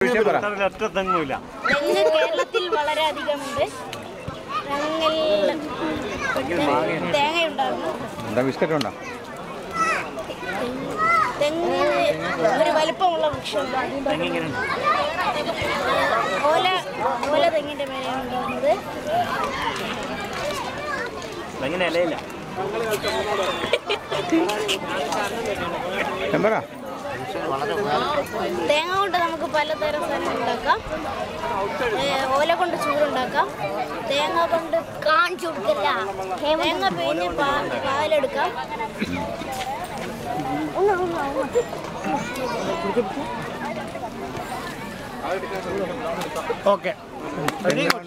വിഷയം പറ ഒറ്റ തെങ്ങുമില്ല തെങ്ങ് കേരളത്തിൽ വളരെയധികമുണ്ട് ഞങ്ങൾ തേങ്ങയുണ്ടാകുന്നു എന്താ ബിസ്ക്കറ്റ് ഉണ്ടോ തെങ്ങ് ഒരു വലിപ്പമുള്ള വൃക്ഷമാണ് തെങ്ങിങ്ങനെ ഓല ഓല തെങ്ങിന്റെ മേലെയാണ് ഉണ്ടാകുന്നത് തെങ്ങിന് ഇലയില്ല ഞാൻ പറ തേങ്ങ കൊണ്ട് നമുക്ക് പലതരം സാധനങ്ങൾ ഉണ്ടാക്കാം ഏ, ഓല കൊണ്ട് ചൂടുണ്ടാക്കാം തേങ്ങ കൊണ്ട് കാണിച്ചു കൊടുക്കില്ല തേങ്ങ പിഴിഞ്ഞ് പാ- പാലെടുക്കാം ഒന്ന് ഒന്ന് ഒന്ന്. Okay very good